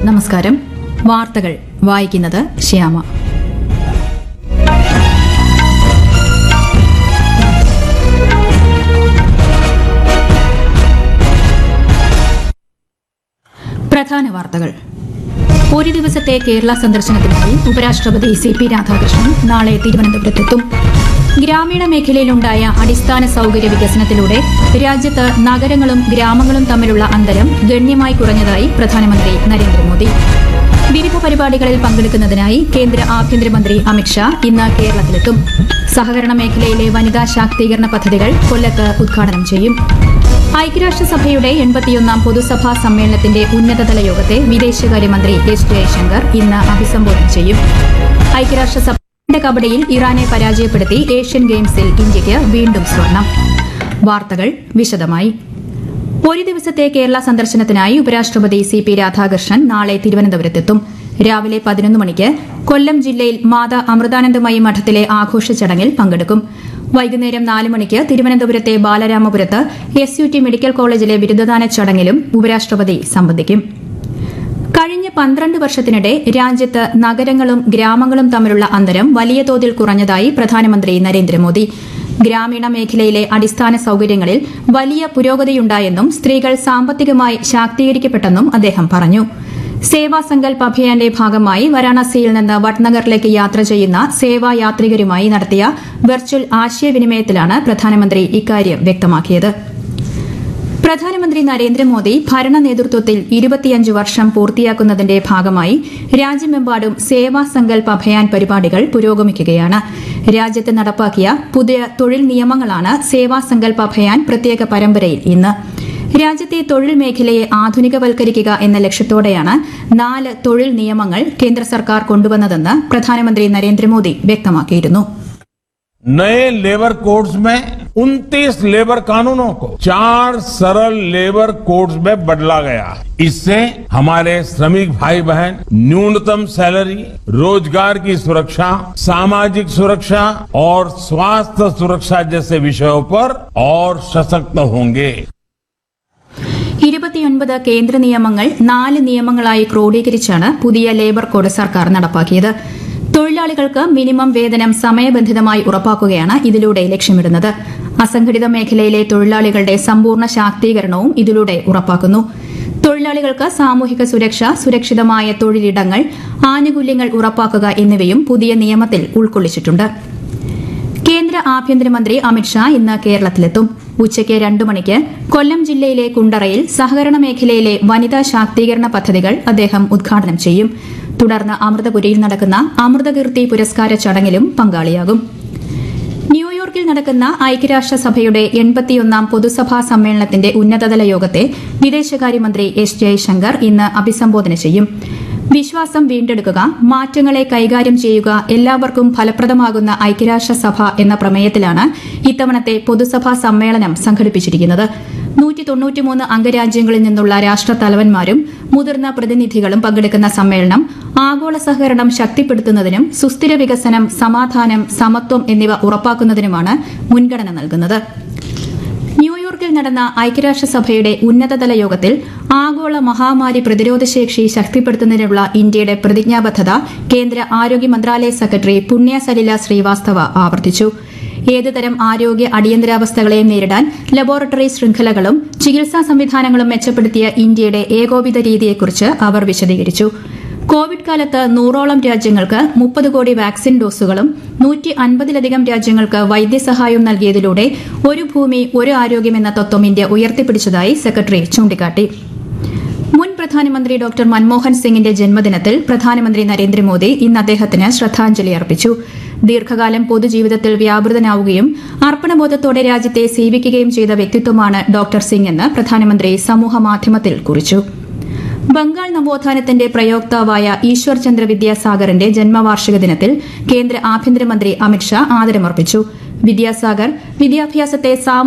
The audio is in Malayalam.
നമസ്കാരം വാർത്തകൾ വായിക്കുന്നത് ശ്യാമ പ്രധാന വാർത്തകൾ ഒരു ദിവസത്തെ കേരള സന്ദർശനത്തിനായി ഉപരാഷ്ട്രപതി സി പി രാധാകൃഷ്ണൻ നാളെ തിരുവനന്തപുരത്തെത്തും ഗ്രാമീണ മേഖലയിലുണ്ടായ അടിസ്ഥാന സൌകര്യ വികസനത്തിലൂടെ രാജ്യത്ത് നഗരങ്ങളും ഗ്രാമങ്ങളും തമ്മിലുള്ള അന്തരം ഗണ്യമായി കുറഞ്ഞതായി പ്രധാനമന്ത്രി നരേന്ദ്രമോദി വിവിധ പരിപാടികളിൽ പങ്കെടുക്കുന്നതിനായി കേന്ദ്ര ആഭ്യന്തരമന്ത്രി അമിത്ഷാ ഇന്ന് കേരളത്തിലെത്തും സഹകരണ മേഖലയിലെ വനിതാ ശാക്തീകരണ പദ്ധതികൾ കൊല്ലത്ത് ഉദ്ഘാടനം ചെയ്യും ഐക്യരാഷ്ട്രസഭയുടെ എൺപത്തിയൊന്നാം പൊതുസഭാ സമ്മേളനത്തിന്റെ ഉന്നതതല യോഗത്തെ വിദേശകാര്യമന്ത്രി എസ് ജയശങ്കർ ഇന്ന് അഭിസംബോധന ചെയ്യും ഐക്യരാഷ്ട്രസഭ കബഡിയിൽ ഇറാനെ പരാജയപ്പെടുത്തി ഏഷ്യൻ ഗെയിംസിൽ ഇന്ത്യയ്ക്ക് വീണ്ടും സ്വർണം വാർത്തകൾ വിശദമായി ഒരു ദിവസത്തെ കേരള സന്ദർശനത്തിനായി ഉപരാഷ്ട്രപതി സി പി രാധാകൃഷ്ണൻ നാളെ തിരുവനന്തപുരത്തെത്തും രാവിലെ പതിനൊന്ന് മണിക്ക് കൊല്ലം ജില്ലയിൽ മാതാ അമൃതാനന്ദമയി മഠത്തിലെ ആഘോഷ ചടങ്ങിൽ പങ്കെടുക്കും വൈകുന്നേരം നാല് മണിക്ക് തിരുവനന്തപുരത്തെ ബാലരാമപുരത്ത് എസ് യു ടി മെഡിക്കൽ കോളേജിലെ ബിരുദദാന ചടങ്ങിലും ഉപരാഷ്ട്രപതി സംബന്ധിക്കും കഴിഞ്ഞ പന്ത്രണ്ട് വർഷത്തിനിടെ രാജ്യത്ത് നഗരങ്ങളും ഗ്രാമങ്ങളും തമ്മിലുള്ള അന്തരം വലിയ തോതിൽ കുറഞ്ഞതായി പ്രധാനമന്ത്രി നരേന്ദ്രമോദി ഗ്രാമീണ മേഖലയിലെ അടിസ്ഥാന സൌകര്യങ്ങളിൽ വലിയ പുരോഗതിയുണ്ടായെന്നും സ്ത്രീകൾ സാമ്പത്തികമായി ശാക്തീകരിക്കപ്പെട്ടെന്നും അദ്ദേഹം പറഞ്ഞു സേവാ സങ്കൽപ് അഭിയാന്റെ ഭാഗമായി വാരാണസിയിൽ നിന്ന് വട്നഗറിലേക്ക് യാത്ര ചെയ്യുന്ന സേവാ യാത്രികരുമായി നടത്തിയ വെർച്വൽ ആശയവിനിമയത്തിലാണ് പ്രധാനമന്ത്രി ഇക്കാര്യം വ്യക്തമാക്കിയത് പ്രധാനമന്ത്രി നരേന്ദ്രമോദി ഭരണ നേതൃത്വത്തിൽ ഇരുപത്തിയഞ്ച് വർഷം പൂർത്തിയാക്കുന്നതിന്റെ ഭാഗമായി രാജ്യമെമ്പാടും സേവാ സങ്കൽപ് അഭയാൻ പരിപാടികൾ പുരോഗമിക്കുകയാണ് രാജ്യത്ത് നടപ്പാക്കിയ പുതിയ തൊഴിൽ നിയമങ്ങളാണ് സേവാ സങ്കൽപ് അഭയാൻ പ്രത്യേക പരമ്പരയിൽ ഇന്ന് രാജ്യത്തെ തൊഴിൽ മേഖലയെ ആധുനികവൽക്കരിക്കുക എന്ന ലക്ഷ്യത്തോടെയാണ് നാല് തൊഴിൽ നിയമങ്ങൾ കേന്ദ്ര സർക്കാർ കൊണ്ടുവന്നതെന്ന് പ്രധാനമന്ത്രി നരേന്ദ്രമോദി വ്യക്തമാക്കിയിരുന്നു नए लेबर कोड्स में 29 लेबर कानूनों को चार सरल लेबर कोड्स में बदला गया इससे हमारे श्रमिक भाई बहन न्यूनतम सैलरी रोजगार की सुरक्षा सामाजिक सुरक्षा और स्वास्थ्य सुरक्षा जैसे विषयों पर और सशक्त होंगे ഇരുപത്തിയൊൻപത് കേന്ദ്ര നിയമങ്ങൾ നാല് നിയമങ്ങളായി ക്രോഡീകരിച്ചാണ് പുതിയ ലേബർ കോഡ് സർക്കാർ നടപ്പാക്കിയത് തൊഴിലാളികൾക്ക് മിനിമം വേതനം സമയബന്ധിതമായി ഉറപ്പാക്കുകയാണ് ഇതിലൂടെ ലക്ഷ്യമിടുന്നത് അസംഘടിത മേഖലയിലെ തൊഴിലാളികളുടെ സമ്പൂർണ്ണ ശാക്തീകരണവും ഇതിലൂടെ ഉറപ്പാക്കുന്നു തൊഴിലാളികൾക്ക് സാമൂഹിക സുരക്ഷ സുരക്ഷിതമായ തൊഴിലിടങ്ങൾ ആനുകൂല്യങ്ങൾ ഉറപ്പാക്കുക എന്നിവയും പുതിയ നിയമത്തിൽ ഉൾക്കൊള്ളിച്ചിട്ടുണ്ട് കേന്ദ്ര ആഭ്യന്തരമന്ത്രി അമിത്ഷാ ഇന്ന് കേരളത്തിലെത്തും ഉച്ചയ്ക്ക് രണ്ടു മണിക്ക് കൊല്ലം ജില്ലയിലെ കുണ്ടറയിൽ സഹകരണ മേഖലയിലെ വനിതാ ശാക്തീകരണ പദ്ധതികൾ അദ്ദേഹം ഉദ്ഘാടനം ചെയ്യും തുടർന്ന് അമൃതപുരിയിൽ നടക്കുന്ന അമൃതകീർത്തി പുരസ്കാര ചടങ്ങിലും പങ്കാളിയാകും ന്യൂയോർക്കിൽ നടക്കുന്ന ഐക്യരാഷ്ട്രസഭയുടെ എൺപത്തിയൊന്നാം പൊതുസഭാ സമ്മേളനത്തിന്റെ ഉന്നതതല യോഗത്തെ വിദേശകാര്യമന്ത്രി എസ് ജയശങ്കർ ഇന്ന് അഭിസംബോധന ചെയ്യും വിശ്വാസം വീണ്ടെടുക്കുക മാറ്റങ്ങളെ കൈകാര്യം ചെയ്യുക എല്ലാവർക്കും ഫലപ്രദമാകുന്ന ഐക്യരാഷ്ട്രസഭ എന്ന പ്രമേയത്തിലാണ് ഇത്തവണത്തെ പൊതുസഭാ സമ്മേളനം സംഘടിപ്പിച്ചിരിക്കുന്നത് നൂറ്റി തൊണ്ണൂറ്റിമൂന്ന് അംഗരാജ്യങ്ങളിൽ നിന്നുള്ള രാഷ്ട്രത്തലവന്മാരും മുതിർന്ന പ്രതിനിധികളും പങ്കെടുക്കുന്ന സമ്മേളനം ആഗോള സഹകരണം ശക്തിപ്പെടുത്തുന്നതിനും സുസ്ഥിര വികസനം സമാധാനം സമത്വം എന്നിവ ഉറപ്പാക്കുന്നതിനുമാണ് മുൻഗണന നൽകുന്നത് ന്യൂയോർക്കിൽ നടന്ന ഐക്യരാഷ്ട്രസഭയുടെ ഉന്നതതല യോഗത്തിൽ ആഗോള മഹാമാരി പ്രതിരോധശേഷി ശക്തിപ്പെടുത്തുന്നതിനുള്ള ഇന്ത്യയുടെ പ്രതിജ്ഞാബദ്ധത കേന്ദ്ര ആരോഗ്യ മന്ത്രാലയ സെക്രട്ടറി പുണ്യ സലില ശ്രീവാസ്തവ ആവർത്തിച്ചു ഏതുതരം ആരോഗ്യ അടിയന്തരാവസ്ഥകളെയും നേരിടാൻ ലബോറട്ടറി ശൃംഖലകളും ചികിത്സാ സംവിധാനങ്ങളും മെച്ചപ്പെടുത്തിയ ഇന്ത്യയുടെ ഏകോപിത രീതിയെക്കുറിച്ച് അവർ വിശദീകരിച്ചു കോവിഡ് കാലത്ത് നൂറോളം രാജ്യങ്ങൾക്ക് മുപ്പത് കോടി വാക്സിൻ ഡോസുകളും നൂറ്റി അൻപതിലധികം രാജ്യങ്ങൾക്ക് വൈദ്യസഹായവും നൽകിയതിലൂടെ ഒരു ഭൂമി ഒരു ആരോഗ്യം എന്ന തത്വം ഇന്ത്യ ഉയർത്തിപ്പിടിച്ചതായി സെക്രട്ടറി ചൂണ്ടിക്കാട്ടി മുൻ പ്രധാനമന്ത്രി ഡോക്ടർ മൻമോഹൻ സിംഗിന്റെ ജന്മദിനത്തിൽ പ്രധാനമന്ത്രി നരേന്ദ്രമോദി ഇന്ന് അദ്ദേഹത്തിന് ശ്രദ്ധാഞ്ജലി അർപ്പിച്ചു ദീർഘകാലം പൊതുജീവിതത്തിൽ വ്യാപൃതനാവുകയും അർപ്പണബോധത്തോടെ രാജ്യത്തെ സേവിക്കുകയും ചെയ്ത വ്യക്തിത്വമാണ് ഡോക്ടർ സിംഗ് എന്ന് പ്രധാനമന്ത്രി സമൂഹമാധ്യമത്തിൽ കുറിച്ചു ബംഗാൾ നവോത്ഥാനത്തിന്റെ പ്രയോക്താവായ ഈശ്വർ ചന്ദ്ര വിദ്യാസാഗറിന്റെ ജന്മവാർഷിക ദിനത്തിൽ കേന്ദ്ര ആഭ്യന്തരമന്ത്രി അമിത്ഷാ ആദരമർപ്പിച്ചു വിദ്യാസാഗർ വിദ്യാഭ്യാസത്തെ സാമൂഹിക